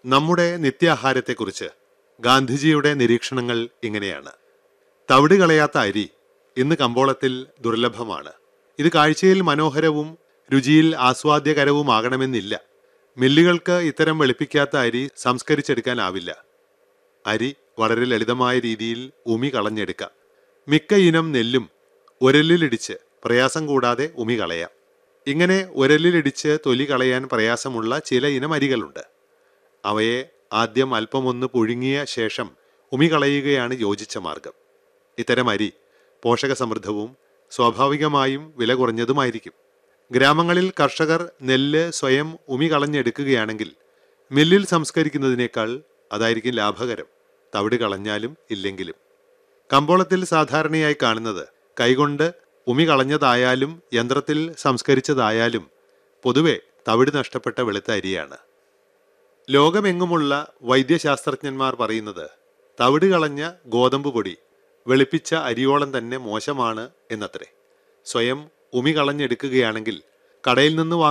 നമ്മുടെ നിത്യാഹാരത്തെക്കുറിച്ച് ഗാന്ധിജിയുടെ നിരീക്ഷണങ്ങൾ ഇങ്ങനെയാണ് തവിട് കളയാത്ത അരി ഇന്ന് കമ്പോളത്തിൽ ദുർലഭമാണ് ഇത് കാഴ്ചയിൽ മനോഹരവും രുചിയിൽ ആസ്വാദ്യകരവുമാകണമെന്നില്ല മില്ലുകൾക്ക് ഇത്തരം വെളുപ്പിക്കാത്ത അരി സംസ്കരിച്ചെടുക്കാനാവില്ല അരി വളരെ ലളിതമായ രീതിയിൽ ഉമി കളഞ്ഞെടുക്കാം മിക്ക ഇനം നെല്ലും ഉരലിലിടിച്ച് പ്രയാസം കൂടാതെ ഉമി കളയാം ഇങ്ങനെ ഉരലിലിടിച്ച് തൊലി കളയാൻ പ്രയാസമുള്ള ചില ഇനം അരികളുണ്ട് അവയെ ആദ്യം അല്പമൊന്ന് പുഴുങ്ങിയ ശേഷം ഉമി കളയുകയാണ് യോജിച്ച മാർഗം ഇത്തരം അരി പോഷകസമൃദ്ധവും സ്വാഭാവികമായും വില കുറഞ്ഞതുമായിരിക്കും ഗ്രാമങ്ങളിൽ കർഷകർ നെല്ല് സ്വയം ഉമി കളഞ്ഞെടുക്കുകയാണെങ്കിൽ മില്ലിൽ സംസ്കരിക്കുന്നതിനേക്കാൾ അതായിരിക്കും ലാഭകരം തവിട് കളഞ്ഞാലും ഇല്ലെങ്കിലും കമ്പോളത്തിൽ സാധാരണയായി കാണുന്നത് കൈകൊണ്ട് ഉമി കളഞ്ഞതായാലും യന്ത്രത്തിൽ സംസ്കരിച്ചതായാലും പൊതുവെ തവിട് നഷ്ടപ്പെട്ട വെളുത്ത അരിയാണ് ലോകമെങ്ങുമുള്ള വൈദ്യശാസ്ത്രജ്ഞന്മാർ പറയുന്നത് തവിട് കളഞ്ഞ ഗോതമ്പ് പൊടി വെളുപ്പിച്ച അരിയോളം തന്നെ മോശമാണ് എന്നത്രേ സ്വയം ഉമി കളഞ്ഞെടുക്കുകയാണെങ്കിൽ കടയിൽ നിന്ന് വാങ്ങുന്ന